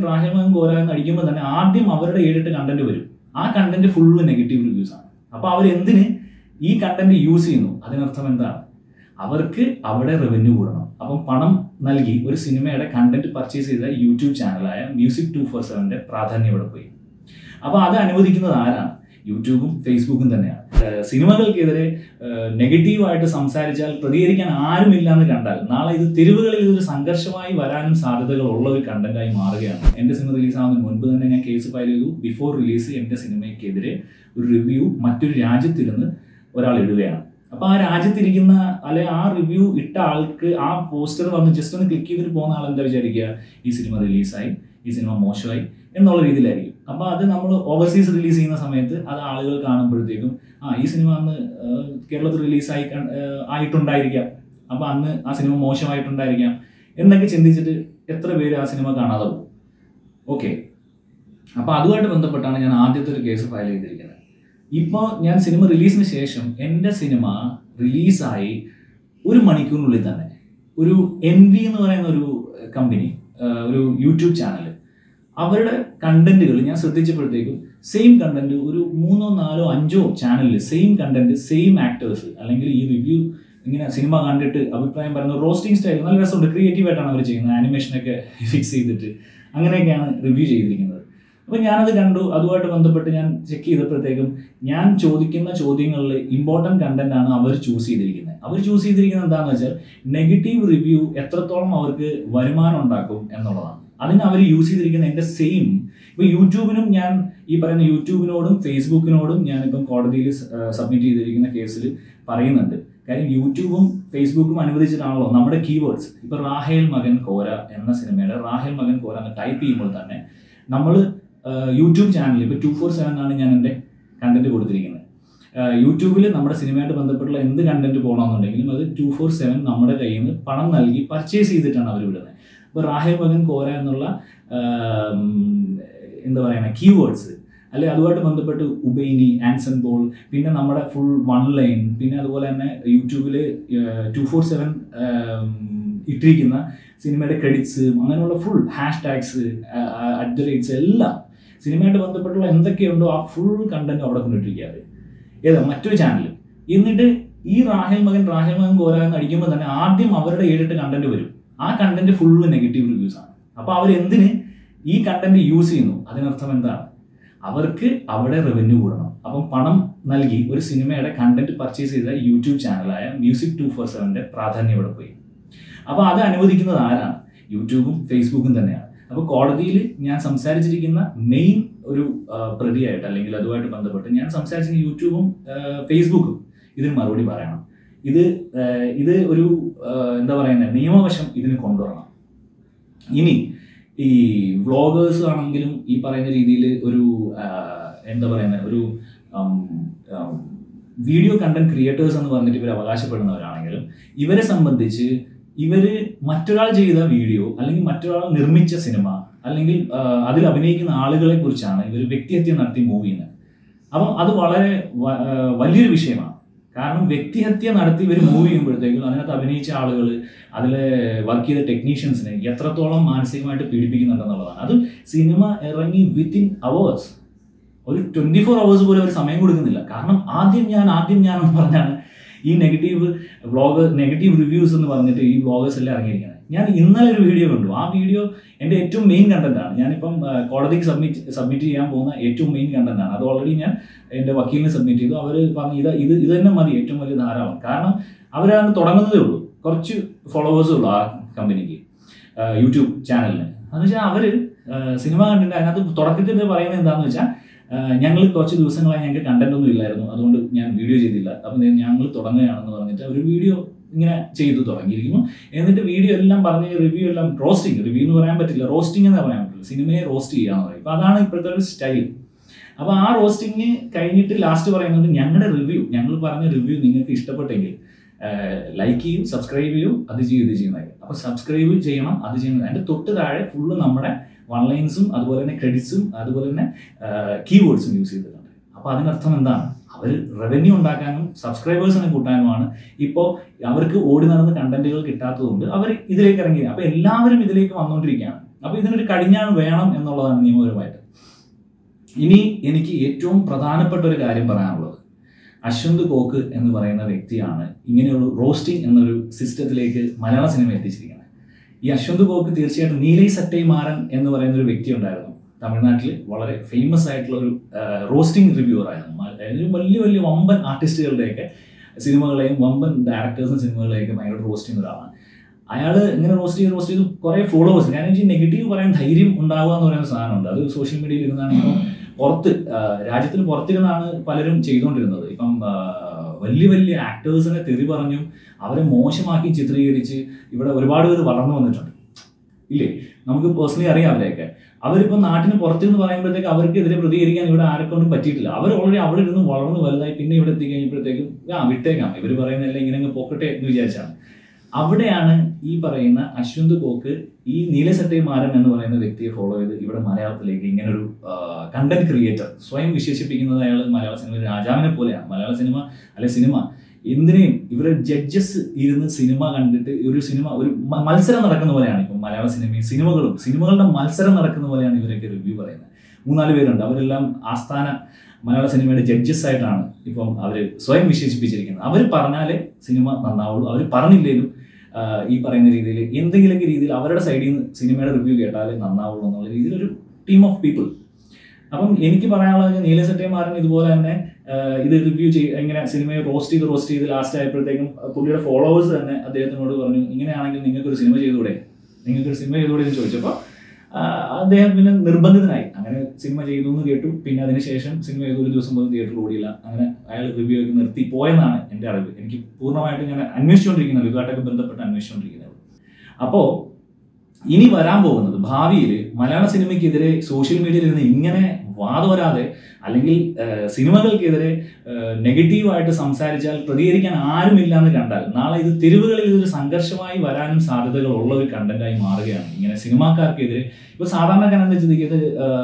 റാഹിൽ മകൻ കോര എന്ന് അടിക്കുമ്പോൾ തന്നെ ആദ്യം അവരുടെ ഏഴെട്ട് കണ്ടന്റ് വരും ആ കണ്ടന്റ് ഫുള്ള് നെഗറ്റീവ് റിവ്യൂസ് ആണ് അപ്പോൾ അവർ എന്തിന് ഈ കണ്ടന്റ് യൂസ് ചെയ്യുന്നു അതിനർത്ഥം എന്താണ് അവർക്ക് അവിടെ റവന്യൂ കൂടണം അപ്പം പണം നൽകി ഒരു സിനിമയുടെ കണ്ടന്റ് പർച്ചേസ് ചെയ്ത യൂട്യൂബ് ചാനലായ മ്യൂസിക് ടു ഫോർ സെവൻ്റെ പ്രാധാന്യം ഇവിടെ പോയി അപ്പോൾ അത് അനുവദിക്കുന്നത് ആരാണ് യൂട്യൂബും ഫേസ്ബുക്കും തന്നെയാണ് ഏഹ് സിനിമകൾക്കെതിരെ ഏഹ് നെഗറ്റീവായിട്ട് സംസാരിച്ചാൽ പ്രതികരിക്കാൻ ആരുമില്ല എന്ന് കണ്ടാൽ നാളെ ഇത് തെരുവുകളിൽ ഇതൊരു സംഘർഷമായി വരാനും സാധ്യതകൾ ഉള്ള ഒരു കണ്ടന്റായി മാറുകയാണ് എൻ്റെ സിനിമ റിലീസ് ആവുന്നതിന് മുൻപ് തന്നെ ഞാൻ കേസ് ഫയൽ ചെയ്തു ബിഫോർ റിലീസ് എൻ്റെ സിനിമയ്ക്കെതിരെ ഒരു റിവ്യൂ മറ്റൊരു രാജ്യത്തിരുന്ന് ഒരാൾ ഇടുകയാണ് അപ്പോൾ ആ രാജ്യത്തിരിക്കുന്ന അല്ലെ ആ റിവ്യൂ ഇട്ട ആൾക്ക് ആ പോസ്റ്റർ വന്ന് ജസ്റ്റ് ഒന്ന് ക്ലിക്ക് ചെയ്തിട്ട് പോകുന്ന ആൾ എന്താ വിചാരിക്കുക ഈ സിനിമ റിലീസായി ഈ സിനിമ മോശമായി എന്നുള്ള രീതിയിലായിരിക്കും അപ്പോൾ അത് നമ്മൾ ഓവർസീസ് റിലീസ് ചെയ്യുന്ന സമയത്ത് അത് ആളുകൾ കാണുമ്പോഴത്തേക്കും ആ ഈ സിനിമ അന്ന് ഏഹ്, കേരളത്തിൽ റിലീസായി കൺ- ഏഹ്, ആയിട്ടുണ്ടായിരിക്കാം അപ്പോൾ അന്ന് ആ സിനിമ മോശമായിട്ടുണ്ടായിരിക്കാം എന്നൊക്കെ ചിന്തിച്ചിട്ട് എത്ര പേര് ആ സിനിമ കാണാതെ പോകും ഓക്കെ അപ്പോൾ അതുമായിട്ട് ബന്ധപ്പെട്ടാണ് ഞാൻ ആദ്യത്തെ ഒരു കേസ് ഫയൽ ചെയ്തിരിക്കുന്നത് ഇപ്പോൾ ഞാൻ സിനിമ റിലീസിന് ശേഷം എൻ്റെ സിനിമ റിലീസായി ഒരു മണിക്കൂറിനുള്ളിൽ തന്നെ ഒരു എൻ വി എന്ന് പറയുന്ന ഒരു കമ്പനി ഒരു യൂട്യൂബ് ചാനൽ അവരുടെ കണ്ടന്റുകൾ ഞാൻ ശ്രദ്ധിച്ചപ്പോഴത്തേക്കും സെയിം കണ്ടന്റ് ഒരു മൂന്നോ നാലോ അഞ്ചോ ചാനലിൽ സെയിം കണ്ടന്റ് സെയിം ആക്ടേഴ്സ് അല്ലെങ്കിൽ ഈ റിവ്യൂ ഇങ്ങനെ സിനിമ കണ്ടിട്ട് അഭിപ്രായം പറയുന്ന റോസ്റ്റിംഗ് സ്റ്റൈൽ നല്ല രസമുണ്ട് ക്രിയേറ്റീവ് ആയിട്ടാണ് അവർ ചെയ്യുന്നത് ആനിമേഷനൊക്കെ ഫിക്സ് ചെയ്തിട്ട് അങ്ങനെയൊക്കെയാണ് റിവ്യൂ ചെയ്തിരിക്കുന്നത് അപ്പോൾ ഞാനത് കണ്ടു അതുമായിട്ട് ബന്ധപ്പെട്ട് ഞാൻ ചെക്ക് ചെയ്തപ്പോഴത്തേക്കും ഞാൻ ചോദിക്കുന്ന ചോദ്യങ്ങളിൽ ഇമ്പോർട്ടൻറ്റ് കണ്ടന്റ് ആണ് അവർ ചൂസ് ചെയ്തിരിക്കുന്നത് അവർ ചൂസ് ചെയ്തിരിക്കുന്നത് എന്താണെന്ന് വെച്ചാൽ നെഗറ്റീവ് റിവ്യൂ എത്രത്തോളം അവർക്ക് വരുമാനം ഉണ്ടാക്കും എന്നുള്ളതാണ് അതിന് അവർ യൂസ് ചെയ്തിരിക്കുന്ന എൻ്റെ സെയിം ഇപ്പോൾ യൂട്യൂബിനും ഞാൻ ഈ പറയുന്ന യൂട്യൂബിനോടും ഫേസ്ബുക്കിനോടും ഞാനിപ്പം കോടതിയിൽ സബ്മിറ്റ് ചെയ്തിരിക്കുന്ന കേസിൽ പറയുന്നുണ്ട് കാര്യം യൂട്യൂബും ഫേസ്ബുക്കും അനുവദിച്ചിട്ടാണല്ലോ നമ്മുടെ കീവേഡ്സ് ഇപ്പോൾ റാഹേൽ മകൻ കോര എന്ന സിനിമയുടെ റാഹേൽ മകൻ കോര എന്ന് ടൈപ്പ് ചെയ്യുമ്പോൾ തന്നെ നമ്മൾ യൂട്യൂബ് ചാനലിൽ ഇപ്പോൾ ടു ഫോർ സെവൻ ആണ് ഞാൻ എൻ്റെ കണ്ടന്റ് കൊടുത്തിരിക്കുന്നത് യൂട്യൂബിൽ നമ്മുടെ സിനിമയായിട്ട് ബന്ധപ്പെട്ടുള്ള എന്ത് കണ്ടന്റ് പോകണമെന്നുണ്ടെങ്കിലും അത് ടു ഫോർ സെവൻ നമ്മുടെ കയ്യിൽ നിന്ന് പണം നൽകി പർച്ചേസ് ചെയ്തിട്ടാണ് അവർ വിടുന്നത് അപ്പോൾ റാഹേൽ മകൻ കോര എന്നുള്ള ആം, എന്താ പറയുക കീവേഡ്സ് അല്ലെ അതുമായിട്ട് ബന്ധപ്പെട്ട് ഉബൈനി ആൻസൺ പോൾ പിന്നെ നമ്മുടെ ഫുൾ വൺ ലൈൻ പിന്നെ അതുപോലെ തന്നെ യൂട്യൂബിൽ ടു ഫോർ സെവൻ ഇട്ടിരിക്കുന്ന സിനിമയുടെ ക്രെഡിറ്റ്സ് അങ്ങനെയുള്ള full hashtags at the rates എല്ലാം സിനിമയായിട്ട് ബന്ധപ്പെട്ടുള്ള എന്തൊക്കെയുണ്ടോ ആ ഫുൾ കണ്ടന്റ് അവിടെ കൊണ്ടിട്ടിരിക്കുക ഏതാ മറ്റൊരു ചാനൽ എന്നിട്ട് ഈ റാഹേൽ മകൻ റാഹേൽ മകൻ കോര എന്ന് അടിക്കുമ്പോൾ തന്നെ ആദ്യം അവരുടെ ഏഴെട്ട് കണ്ടന്റ് വരും ആ കണ്ടന്റ് ഫുള്ള് നെഗറ്റീവ് റിവ്യൂസ് ആണ് അപ്പോൾ അവർ എന്തിന് ഈ കണ്ടന്റ് യൂസ് ചെയ്യുന്നു അതിനർത്ഥം എന്താണ് അവർക്ക് അവിടെ റവന്യൂ കൂടണം അപ്പം പണം നൽകി ഒരു സിനിമയുടെ കണ്ടന്റ് പർച്ചേസ് ചെയ്ത യൂട്യൂബ് ചാനലായ മ്യൂസിക് ടു ഫോർ സെവൻ്റെ പ്രാധാന്യം ഇവിടെ പോയി അപ്പോൾ അത് അനുവദിക്കുന്നത് ആരാണ് യൂട്യൂബും ഫേസ്ബുക്കും തന്നെയാണ് അപ്പോൾ കോടതിയിൽ ഞാൻ സംസാരിച്ചിരിക്കുന്ന മെയിൻ ഒരു ആ, പ്രതിയായിട്ട് അല്ലെങ്കിൽ അതുമായിട്ട് ബന്ധപ്പെട്ട് ഞാൻ സംസാരിച്ചിരിക്കുന്ന യൂട്യൂബും ആ, ഫേസ്ബുക്കും ഇതിന് മറുപടി പറയണം ഇത് ആ, ഇത് ഒരു ആ, എന്താ പറയുന്നത് നിയമവശം ഇതിന് കൊണ്ടുവരണം ഇനി ഈ വ്ളോഗേഴ്സ് ആണെങ്കിലും ഈ പറയുന്ന രീതിയിൽ ഒരു ആ, എന്താ പറയുന്നത് ഒരു വീഡിയോ കണ്ടന്റ് ക്രിയേറ്റേഴ്സ് എന്ന് പറഞ്ഞിട്ട് ഇവർ അവകാശപ്പെടുന്നവരാണെങ്കിലും ഇവരെ സംബന്ധിച്ച് ഇവര് മറ്റൊരാൾ ചെയ്ത വീഡിയോ അല്ലെങ്കിൽ മറ്റൊരാൾ നിർമ്മിച്ച സിനിമ അല്ലെങ്കിൽ ആ, അതിൽ അഭിനയിക്കുന്ന ആളുകളെ കുറിച്ചാണ് ഇവർ വ്യക്തിഹത്യ നടത്തി മൂവ് ചെയ്യുന്നത് അപ്പം അത് വളരെ വ- ആ, വലിയൊരു വിഷയമാണ് കാരണം വ്യക്തിഹത്യ നടത്തി ഇവർ മൂവ് ചെയ്യുമ്പോഴത്തേക്കും അതിനകത്ത് അഭിനയിച്ച ആളുകൾ അതിൽ വർക്ക് ചെയ്ത ടെക്നീഷ്യൻസിനെ എത്രത്തോളം മാനസികമായിട്ട് പീഡിപ്പിക്കുന്നുണ്ടെന്നുള്ളതാണ് അത് സിനിമ ഇറങ്ങി വിത്തിൻ അവേഴ്സ് ഒരു ട്വന്റി ഫോർ അവേഴ്സ് പോലും അവർ സമയം കൊടുക്കുന്നില്ല കാരണം ആദ്യം ഞാൻ ആദ്യം ഞാൻ എന്ന് പറഞ്ഞാണ് ഈ നെഗറ്റീവ് വ്ളോഗ് നെഗറ്റീവ് റിവ്യൂസ് എന്ന് പറഞ്ഞിട്ട് ഈ വ്ളോഗേഴ്സ് എല്ലാം ഇറങ്ങിയിരിക്കുന്നത് ഞാൻ ഇന്നലെ ഒരു വീഡിയോ കണ്ടു ആ വീഡിയോ എൻ്റെ ഏറ്റവും മെയിൻ കണ്ടന്റ് ആണ് ഞാനിപ്പം ആ, കോടതിക്ക് സബ്മിറ്റ് സബ്മിറ്റ് ചെയ്യാൻ പോകുന്ന ഏറ്റവും മെയിൻ കണ്ടന്റ് ആണ് അത് ഓൾറെഡി ഞാൻ എൻ്റെ വക്കീലിന് സബ്മിറ്റ് ചെയ്തു അവർ പറഞ്ഞു ഇത് ഇത് ഇത് തന്നെ മതി ഏറ്റവും വലിയ ധാരാളം കാരണം അവരത് തുടങ്ങുന്നതേ ഉള്ളൂ കുറച്ച് ഫോളോവേഴ്സേ ഉള്ളൂ ആ കമ്പനിക്ക് യൂട്യൂബ് ചാനലിന് എന്ന് വെച്ചാൽ അവർ സിനിമ കണ്ടിട്ട് അതിനകത്ത് തുടക്കത്തിൽ പറയുന്നത് എന്താണെന്ന് വെച്ചാൽ ഞങ്ങൾ കുറച്ച് ദിവസങ്ങളായി ഞങ്ങൾക്ക് കണ്ടന്റ് ഒന്നും ഇല്ലായിരുന്നു അതുകൊണ്ട് ഞാൻ വീഡിയോ ചെയ്തില്ല അപ്പം ഞങ്ങൾ തുടങ്ങുകയാണെന്ന് പറഞ്ഞിട്ട് ഒരു വീഡിയോ ഇങ്ങനെ ചെയ്തു തുടങ്ങിയിരിക്കുന്നു എന്നിട്ട് വീഡിയോ എല്ലാം പറഞ്ഞ് റിവ്യൂ എല്ലാം റോസ്റ്റിംഗ് റിവ്യൂ എന്ന് പറയാൻ പറ്റില്ല റോസ്റ്റിംഗ് എന്ന് പറയാൻ പറ്റില്ല സിനിമയെ റോസ്റ്റ് ചെയ്യാന്ന് പറയും അപ്പോൾ അതാണ് ഇപ്പോഴത്തെ ഒരു സ്റ്റൈൽ അപ്പോൾ ആ റോസ്റ്റിംഗ് കഴിഞ്ഞിട്ട് ലാസ്റ്റ് പറയുന്നത് ഞങ്ങളുടെ റിവ്യൂ ഞങ്ങൾ പറഞ്ഞ റിവ്യൂ നിങ്ങൾക്ക് ഇഷ്ടപ്പെട്ടെങ്കിൽ ലൈക്ക് ചെയ്യും സബ്സ്ക്രൈബ് ചെയ്യും അത് ചെയ്യും ഇത് ചെയ്യുന്നത് അപ്പോൾ സബ്സ്ക്രൈബ് ചെയ്യണം അത് ചെയ്യണം അതിൻ്റെ തൊട്ട് താഴെ ഫുള്ള് നമ്മുടെ വൺ ലൈൻസും അതുപോലെ തന്നെ ക്രെഡിറ്റ്സും അതുപോലെ തന്നെ കീവേഡ്സും യൂസ് ചെയ്തിട്ടുണ്ട് അപ്പോൾ അതിനർത്ഥം എന്താണ് അവർ റവന്യൂ ഉണ്ടാക്കാനും സബ്സ്ക്രൈബേഴ്സിനെ കൂട്ടാനുമാണ് ഇപ്പോൾ അവർക്ക് ഓടി നടന്ന് കണ്ടന്റുകൾ കിട്ടാത്തതുകൊണ്ട് അവർ ഇതിലേക്ക് ഇറങ്ങി അപ്പോൾ എല്ലാവരും ഇതിലേക്ക് വന്നുകൊണ്ടിരിക്കുകയാണ് അപ്പോൾ ഇതിനൊരു കടിഞ്ഞാൺ വേണം എന്നുള്ളതാണ് നിയമപരമായിട്ട് ഇനി എനിക്ക് ഏറ്റവും പ്രധാനപ്പെട്ട ഒരു കാര്യം പറയാനുള്ളത് അശ്വന്ത് കോക്ക് എന്ന് പറയുന്ന വ്യക്തിയാണ് ഇങ്ങനെയുള്ള റോസ്റ്റിംഗ് എന്നൊരു സിസ്റ്റത്തിലേക്ക് മലയാള സിനിമ എത്തിച്ചിരിക്കുന്നത് ഈ അശ്വന്ത് കോക്ക് തീർച്ചയായിട്ടും നീലൈ സറ്റൈ മാറൻ എന്ന് പറയുന്ന ഒരു വ്യക്തി ഉണ്ടായിരുന്നു തമിഴ്നാട്ടിൽ വളരെ ഫേമസ് ആയിട്ടുള്ള ഒരു റോസ്റ്റിംഗ് റിവ്യൂവർ ആയിരുന്നു മ- അതായത് വലിയ വലിയ വമ്പൻ ആർട്ടിസ്റ്റുകളുടെയൊക്കെ സിനിമകളെയും വമ്പൻ ഡയറക്ടേഴ്സും സിനിമകളെയൊക്കെ ഭയങ്കര റോസ്റ്റ് ചെയ്യുന്ന ഒരാളാണ് അയാൾ ഇങ്ങനെ റോസ്റ്റ് ചെയ്ത് റോസ്റ്റ് ചെയ്ത് കുറേ ഫോളോവേഴ്സ് കാരണം ഈ നെഗറ്റീവ് പറയാൻ ധൈര്യം ഉണ്ടാവുക എന്ന് പറയുന്ന സാധനമുണ്ട് അത് സോഷ്യൽ മീഡിയയിൽ ഇരുന്നാണ് ഇപ്പം പുറത്ത് ആ, രാജ്യത്തിന് പുറത്തിരുന്നാണ് പലരും ചെയ്തുകൊണ്ടിരുന്നത് ഇപ്പം ആ, വലിയ വലിയ ആക്ടേഴ്സിനെ തെറി പറഞ്ഞും അവരെ മോശമാക്കി ചിത്രീകരിച്ച് ഇവിടെ ഒരുപാട് പേര് വളർന്നു വന്നിട്ടുണ്ട് ഇല്ലേ നമുക്ക് പേഴ്സണലി അറിയാം അവരെയൊക്കെ അവരിപ്പോൾ നാട്ടിന് പുറത്തിരുന്ന് പറയുമ്പോഴത്തേക്ക് അവർക്കെതിരെ പ്രതികരിക്കാൻ ഇവിടെ ആരെക്കൊണ്ടും പറ്റിയിട്ടില്ല അവർ ഓൾറെഡി അവിടെ ഇരുന്ന് വളർന്ന് വലുതായി പിന്നെ ഇവിടെ എത്തിക്കഴിഞ്ഞപ്പോഴത്തേക്കും ആ വിട്ടേക്കാം ഇവർ പറയുന്നതെല്ലാം ഇങ്ങനെ അങ്ങ് പോക്കട്ടെ എന്ന് വിചാരിച്ചാണ് അവിടെയാണ് ഈ പറയുന്ന അശ്വന്ത് കോക്ക് ഈ നീലസറ്റൈ മാരൻ എന്ന് പറയുന്ന വ്യക്തിയെ ഫോളോ ചെയ്ത് ഇവിടെ മലയാളത്തിലേക്ക് ഇങ്ങനെ ഒരു കണ്ടന്റ് ക്രിയേറ്റർ സ്വയം വിശേഷിപ്പിക്കുന്നത് അയാൾ മലയാള സിനിമ രാജാവിനെ പോലെയാണ് മലയാള സിനിമ അല്ലെ സിനിമ എന്തിനേയും ഇവരെ ജഡ്ജസ് ഇരുന്ന് സിനിമ കണ്ടിട്ട് ഒരു സിനിമ ഒരു മ- മത്സരം നടക്കുന്ന പോലെയാണ് ഇപ്പം മലയാള സിനിമയും സിനിമകളും സിനിമകളുടെ മത്സരം നടക്കുന്ന പോലെയാണ് ഇവരൊക്കെ റിവ്യൂ പറയുന്നത് മൂന്നാല് പേരുണ്ട് അവരെല്ലാം ആസ്ഥാന മലയാള സിനിമയുടെ ജഡ്ജസ് ആയിട്ടാണ് ഇപ്പം അവർ സ്വയം വിശേഷിപ്പിച്ചിരിക്കുന്നത് അവർ പറഞ്ഞാലേ സിനിമ നന്നാവുള്ളൂ അവർ പറഞ്ഞില്ലേലും ആഹ് ഈ പറയുന്ന രീതിയിൽ എന്തെങ്കിലുമൊക്കെ രീതിയിൽ അവരുടെ സൈഡിൽ നിന്ന് സിനിമയുടെ റിവ്യൂ കേട്ടാലേ നന്നാവുള്ളൂ എന്നുള്ള രീതിയിൽ ഒരു ടീം ഓഫ് പീപ്പിൾ അപ്പം എനിക്ക് പറയാനുള്ളത് നീലസറ്റയമാരൻ ഇതുപോലെ തന്നെ ആഹ് ഇത് റിവ്യൂ ചെയ്ത് ഇങ്ങനെ സിനിമയെ റോസ്റ്റ് ചെയ്ത് റോസ്റ്റ് ചെയ്ത് ലാസ്റ്റ് ആയപ്പോഴത്തേക്കും പുള്ളിയുടെ ഫോളോവേഴ്സ് തന്നെ അദ്ദേഹത്തിനോട് പറഞ്ഞു ഇങ്ങനെയാണെങ്കിൽ നിങ്ങൾക്കൊരു സിനിമ ചെയ്തുകൂടെ നിങ്ങൾക്കൊരു സിനിമ ചെയ്തുകൂടെ എന്ന് ചോദിച്ചപ്പോൾ അദ്ദേഹം പിന്നെ നിർബന്ധിതനായി അങ്ങനെ സിനിമ ചെയ്തു എന്ന് കേട്ടു പിന്നെ അതിനുശേഷം സിനിമ ചെയ്തു ഒരു ദിവസം പോലും തിയേറ്ററിൽ ഓടിയില്ല അങ്ങനെ അയാൾ റിവ്യൂ ഒക്കെ നിർത്തി പോയെന്നാണ് എൻ്റെ അറിവ് എനിക്ക് പൂർണ്ണമായിട്ട് ഞാൻ അന്വേഷിച്ചുകൊണ്ടിരിക്കുന്നത് ഇതുമായിട്ടൊക്കെ ബന്ധപ്പെട്ട് അന്വേഷിച്ചുകൊണ്ടിരിക്കുന്നത് അപ്പോൾ ഇനി വരാൻ പോകുന്നത് ഭാവിയിൽ മലയാള സിനിമയ്ക്കെതിരെ സോഷ്യൽ മീഡിയയിൽ ഇരുന്ന് ഇങ്ങനെ വാദവരാതെ അല്ലെങ്കിൽ ഏഹ്, സിനിമകൾക്കെതിരെ നെഗറ്റീവായിട്ട് സംസാരിച്ചാൽ പ്രതികരിക്കാൻ ആരുമില്ല എന്ന് കണ്ടാൽ നാളെ ഇത് തെരുവുകളിൽ ഇതൊരു സംഘർഷമായി വരാനും സാധ്യതകൾ ഉള്ള ഒരു കണ്ടന്റായി മാറുകയാണ് ഇങ്ങനെ സിനിമാക്കാർക്കെതിരെ ഇപ്പൊ സാധാരണക്കാരൻ എന്താ ചിന്തിക്കുന്നത്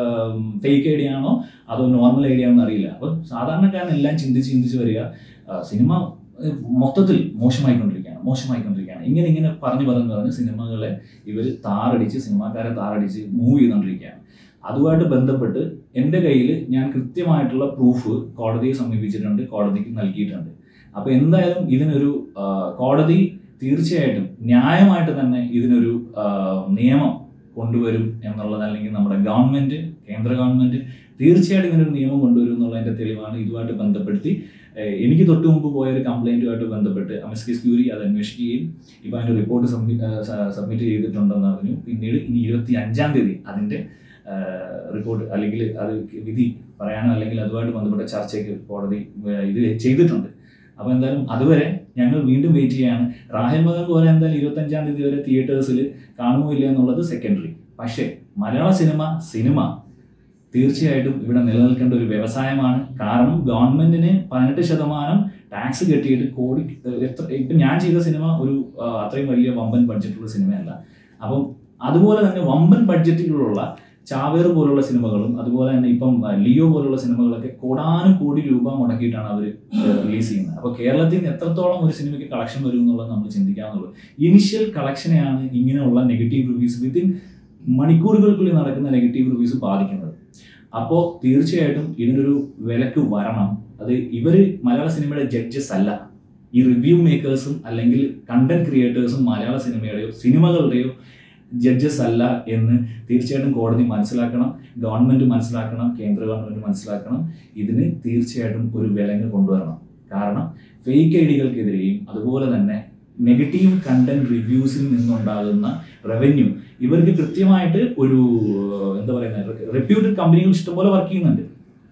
ഫേക്ക് ഐഡിയ ആണോ അതോ നോർമൽ ഐഡിയ ആണോ അറിയില്ല അപ്പോൾ സാധാരണക്കാരൻ എല്ലാം ചിന്തിച്ച് ചിന്തിച്ച് വരിക ആ, സിനിമ ഏഹ്, മൊത്തത്തിൽ മോശമായിക്കൊണ്ടിരിക്കുകയാണ് മോശമായിക്കൊണ്ടിരിക്കുകയാണ് ഇങ്ങനെ ഇങ്ങനെ പറഞ്ഞു പറഞ്ഞു പറഞ്ഞ് സിനിമകളെ ഇവർ താറടിച്ച് സിനിമാക്കാരെ താറടിച്ച് മൂവ് ചെയ്തുകൊണ്ടിരിക്കുകയാണ് അതുമായിട്ട് ബന്ധപ്പെട്ട് എൻ്റെ കയ്യിൽ ഞാൻ കൃത്യമായിട്ടുള്ള പ്രൂഫ് കോടതിയെ സമീപിച്ചിട്ടുണ്ട് കോടതിക്ക് നൽകിയിട്ടുണ്ട് അപ്പോൾ എന്തായാലും ഇതിനൊരു ആ, കോടതി തീർച്ചയായിട്ടും ന്യായമായിട്ട് തന്നെ ഇതിനൊരു ആ, നിയമം കൊണ്ടുവരും എന്നുള്ളത് അല്ലെങ്കിൽ നമ്മുടെ ഗവൺമെന്റ് കേന്ദ്ര ഗവൺമെന്റ് തീർച്ചയായിട്ടും ഇങ്ങനൊരു നിയമം കൊണ്ടുവരും എന്നുള്ളതിന്റെ തെളിവാണ് ഇതുമായിട്ട് ബന്ധപ്പെടുത്തി ഏഹ് എനിക്ക് തൊട്ട് മുമ്പ് പോയ ഒരു കംപ്ലൈന്റുമായിട്ട് ബന്ധപ്പെട്ട് അമിസ്കിസ് ക്യൂരി അത് അന്വേഷിക്കുകയും ഇപ്പം അതിന്റെ റിപ്പോർട്ട് സബ്മിറ്റ് ചെയ്തിട്ടുണ്ടെന്ന് അറിഞ്ഞു പിന്നീട് ഇനി ഇരുപത്തി അഞ്ചാം തീയതി അതിന്റെ റിപ്പോർട്ട് അല്ലെങ്കിൽ അത് വിധി പറയാനോ അല്ലെങ്കിൽ അതുമായിട്ട് ബന്ധപ്പെട്ട ചർച്ചയ്ക്ക് കോടതി ഏഹ് ഇത് ചെയ്തിട്ടുണ്ട് അപ്പോൾ എന്തായാലും അതുവരെ ഞങ്ങൾ വീണ്ടും വെയിറ്റ് ചെയ്യാണ് റാഹൽ മകൻ പോലെ എന്തായാലും ഇരുപത്തഞ്ചാം തീയതി വരെ തിയേറ്റേഴ്സിൽ കാണുമോ ഇല്ല എന്നുള്ളത് സെക്കൻഡറി പക്ഷേ മലയാള സിനിമ സിനിമ തീർച്ചയായിട്ടും ഇവിടെ നിലനിൽക്കേണ്ട ഒരു വ്യവസായമാണ് കാരണം ഗവൺമെന്റിന് പതിനെട്ട് ശതമാനം ടാക്സ് കെട്ടിയിട്ട് കോടി എത്ര ഇപ്പം ഞാൻ ചെയ്ത സിനിമ ഒരു ആ, അത്രയും വലിയ വമ്പൻ ബഡ്ജറ്റുള്ള സിനിമയല്ല അപ്പം അതുപോലെ തന്നെ വമ്പൻ ബഡ്ജറ്റിലുള്ള ചാവേർ പോലുള്ള സിനിമകളും അതുപോലെ തന്നെ ഇപ്പം ആ, ലിയോ പോലുള്ള സിനിമകളൊക്കെ കോടാനും കോടി രൂപ മുടക്കിയിട്ടാണ് അവർ റിലീസ് ചെയ്യുന്നത് അപ്പോൾ കേരളത്തിൽ നിന്ന് എത്രത്തോളം ഒരു സിനിമയ്ക്ക് കളക്ഷൻ വരും എന്നുള്ളത് നമ്മൾ ചിന്തിക്കാവുന്നുള്ളൂ ഇനിഷ്യൽ കളക്ഷനെയാണ് ഇങ്ങനെയുള്ള നെഗറ്റീവ് റിവ്യൂസ് വിത്തിൻ മണിക്കൂറുകൾക്കുള്ളിൽ നടക്കുന്ന നെഗറ്റീവ് റിവ്യൂസ് ബാധിക്കുന്നത് അപ്പോൾ തീർച്ചയായിട്ടും ഇതിനൊരു വിലക്ക് വരണം അത് ഇവര് മലയാള സിനിമയുടെ ജഡ്ജസ് അല്ല ഈ റിവ്യൂ മേക്കേഴ്സും അല്ലെങ്കിൽ കണ്ടന്റ് ക്രിയേറ്റേഴ്സും മലയാള സിനിമയുടെയോ സിനിമകളുടെയോ ജഡ്ജസ് അല്ല എന്ന് തീർച്ചയായിട്ടും കോടതി മനസ്സിലാക്കണം ഗവൺമെന്റ് മനസ്സിലാക്കണം കേന്ദ്ര ഗവൺമെന്റ് മനസ്സിലാക്കണം ഇതിന് തീർച്ചയായിട്ടും ഒരു വിലങ്ങ് കൊണ്ടുവരണം കാരണം ഫേക്ക് ഐഡികൾക്കെതിരെയും അതുപോലെ തന്നെ നെഗറ്റീവ് കണ്ടന്റ് റിവ്യൂസിൽ നിന്നുണ്ടാകുന്ന റവന്യൂ ഇവർക്ക് കൃത്യമായിട്ട് ഒരു ഏഹ്, എന്താ പറയുന്നത് റെപ്യൂട്ടഡ് കമ്പനികൾ ഇഷ്ടംപോലെ വർക്ക് ചെയ്യുന്നുണ്ട്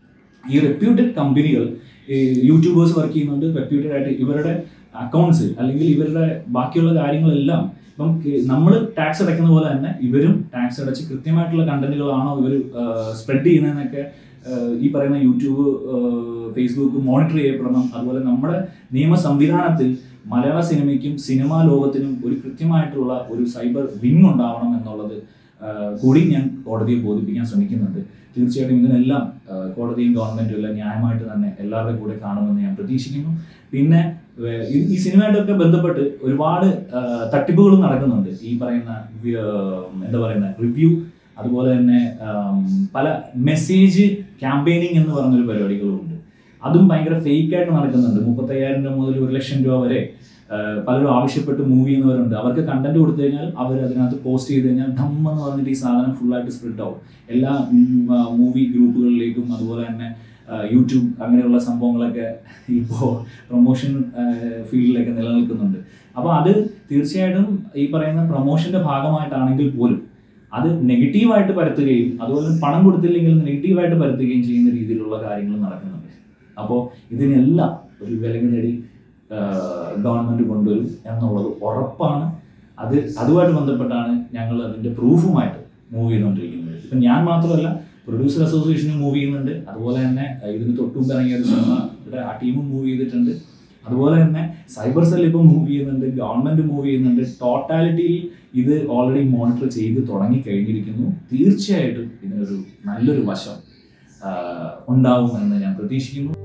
ഈ റെപ്യൂട്ടഡ് കമ്പനികൾ യൂട്യൂബേഴ്സ് വർക്ക് ചെയ്യുന്നുണ്ട് റെപ്യൂട്ടഡ് ആയിട്ട് ഇവരുടെ അക്കൗണ്ട്സ് അല്ലെങ്കിൽ ഇവരുടെ ബാക്കിയുള്ള കാര്യങ്ങളെല്ലാം ഇപ്പം നമ്മൾ ടാക്സ് അടയ്ക്കുന്ന പോലെ തന്നെ ഇവരും ടാക്സ് അടച്ച് കൃത്യമായിട്ടുള്ള കണ്ടന്റുകളാണോ ഇവർ സ്പ്രെഡ് ചെയ്യുന്നതെന്നൊക്കെ ഏഹ്, ഈ പറയുന്ന യൂട്യൂബ് ഫേസ്ബുക്ക് മോണിറ്റർ ചെയ്യപ്പെടണം അതുപോലെ നമ്മുടെ നിയമ സംവിധാനത്തിൽ മലയാള സിനിമയ്ക്കും സിനിമാ ലോകത്തിനും ഒരു കൃത്യമായിട്ടുള്ള ഒരു സൈബർ വിങ് ഉണ്ടാവണം എന്നുള്ളത് ആഹ് കൂടി ഞാൻ കോടതിയെ ബോധിപ്പിക്കാൻ ശ്രമിക്കുന്നുണ്ട് തീർച്ചയായിട്ടും ഇതിനെല്ലാം ആഹ് കോടതിയും ഗവൺമെന്റും എല്ലാം ന്യായമായിട്ട് തന്നെ എല്ലാവരുടെ കൂടെ കാണുമെന്ന് ഞാൻ പ്രതീക്ഷിക്കുന്നു പിന്നെ വേ- ഈ- ഈ സിനിമയായിട്ടൊക്കെ ബന്ധപ്പെട്ട് ഒരുപാട് ആ, തട്ടിപ്പുകളും നടക്കുന്നുണ്ട് ഈ പറയുന്ന വി- ആ, എന്താ പറയുന്ന റിവ്യൂ അതുപോലെ തന്നെ ആം, പല മെസ്സേജ് ക്യാമ്പയിനിങ് എന്ന് പറഞ്ഞൊരു പരിപാടികളും ഉണ്ട് അതും ഭയങ്കര ഫേക്ക് ആയിട്ട് നടക്കുന്നുണ്ട് മുപ്പത്തയ്യായിരം രൂപ മുതൽ ഒരു ലക്ഷം രൂപ വരെ ആ, പലരും ആവശ്യപ്പെട്ട് മൂവ് ചെയ്യുന്നവരുണ്ട് അവർക്ക് കണ്ടന്റ് കൊടുത്തു കഴിഞ്ഞാൽ അവർ അതിനകത്ത് പോസ്റ്റ് ചെയ്ത് കഴിഞ്ഞാൽ ധം എന്ന് പറഞ്ഞിട്ട് ഈ സാധനം ഫുള്ളായിട്ട് സ്പ്രെഡ് ആവും എല്ലാ മൂവി ഗ്രൂപ്പുകളിലേക്കും അതുപോലെ തന്നെ ആ, യൂട്യൂബ് അങ്ങനെയുള്ള സംഭവങ്ങളൊക്കെ ഇപ്പോൾ പ്രൊമോഷൻ ഫീൽഡിലൊക്കെ നിലനിൽക്കുന്നുണ്ട് അപ്പോൾ അത് തീർച്ചയായിട്ടും ഈ പറയുന്ന പ്രൊമോഷന്റെ ഭാഗമായിട്ടാണെങ്കിൽ പോലും അത് നെഗറ്റീവായിട്ട് പരത്തുകയും അതുപോലെ പണം കൊടുത്തില്ലെങ്കിൽ നെഗറ്റീവായിട്ട് പരത്തുകയും ചെയ്യുന്ന രീതിയിലുള്ള കാര്യങ്ങൾ നടക്കുന്നുണ്ട് അപ്പോൾ ഇതിനെല്ലാം ഒരു വിലങ്ങുതടി ഗവൺമെന്റ് കൊണ്ടുവരും എന്നുള്ളത് ഉറപ്പാണ് അത് അതുമായിട്ട് ബന്ധപ്പെട്ടാണ് ഞങ്ങൾ അതിന്റെ പ്രൂഫുമായിട്ട് മൂവ് ചെയ്തുകൊണ്ടിരിക്കുന്നത് ഇപ്പം ഞാൻ മാത്രമല്ല പ്രൊഡ്യൂസർ അസോസിയേഷനും മൂവ് ചെയ്യുന്നുണ്ട് അതുപോലെ തന്നെ അഹ് ഇതിന് തൊട്ടുമുമ്പ് ഇറങ്ങിയ ഒരു സിനിമയുടെ ആ ടീമും മൂവ് ചെയ്തിട്ടുണ്ട് അതുപോലെ തന്നെ സൈബർ സെൽ ഇപ്പം മൂവ് ചെയ്യുന്നുണ്ട് ഗവൺമെന്റ് മൂവ് ചെയ്യുന്നുണ്ട് ടോട്ടാലിറ്റിയിൽ ഇത് ഓൾറെഡി മോണിറ്റർ ചെയ്ത് തുടങ്ങി കഴിഞ്ഞിരിക്കുന്നു തീർച്ചയായിട്ടും ഇതിനൊരു നല്ലൊരു വശം ആഹ് ഉണ്ടാവും എന്ന് ഞാൻ പ്രതീക്ഷിക്കുന്നു